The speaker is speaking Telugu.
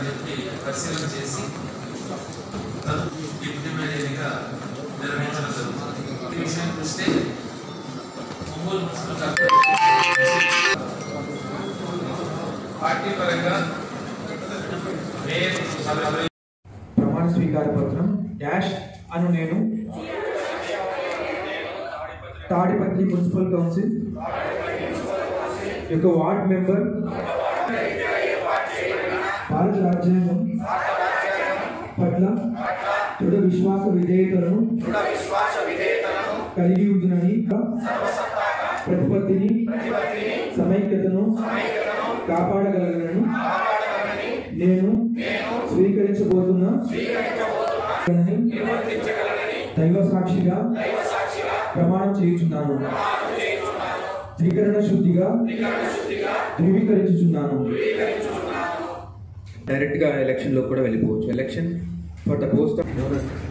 చెప్పి పరిశీలన చేసి తను డిప్యూటీ మేయర్గా నిర్వహించడం జరుగుతుంది ఈ విషయం చూస్తే ఒంగోలు మున్సిపల్ కార్పొరేషన్ పార్టీ పరంగా మేయర్ సభ ప్రమాణ స్వీకార పత్రం డాష్ అను నేను తాడిపత్రి మున్సిపల్ కౌన్సిల్ యొక్క వార్డ్ మెంబర్ భారత రాజ్యాంగం పట్ల దృఢ విశ్వాస విధేయతలను కలిగి ఉంటునని ప్రతిపత్తిని సమైక్యతను కాపాడగలగలను నేను స్వీకరించబోతున్న దైవ సాక్షిగా ప్రమాణం చేయుచున్నాను త్రికరణ శుద్ధిగా ధృవీకరించుచున్నాను డైరెక్ట్ గా ఎలక్షన్ లో కూడా వెళ్ళిపోవచ్చు election for the post of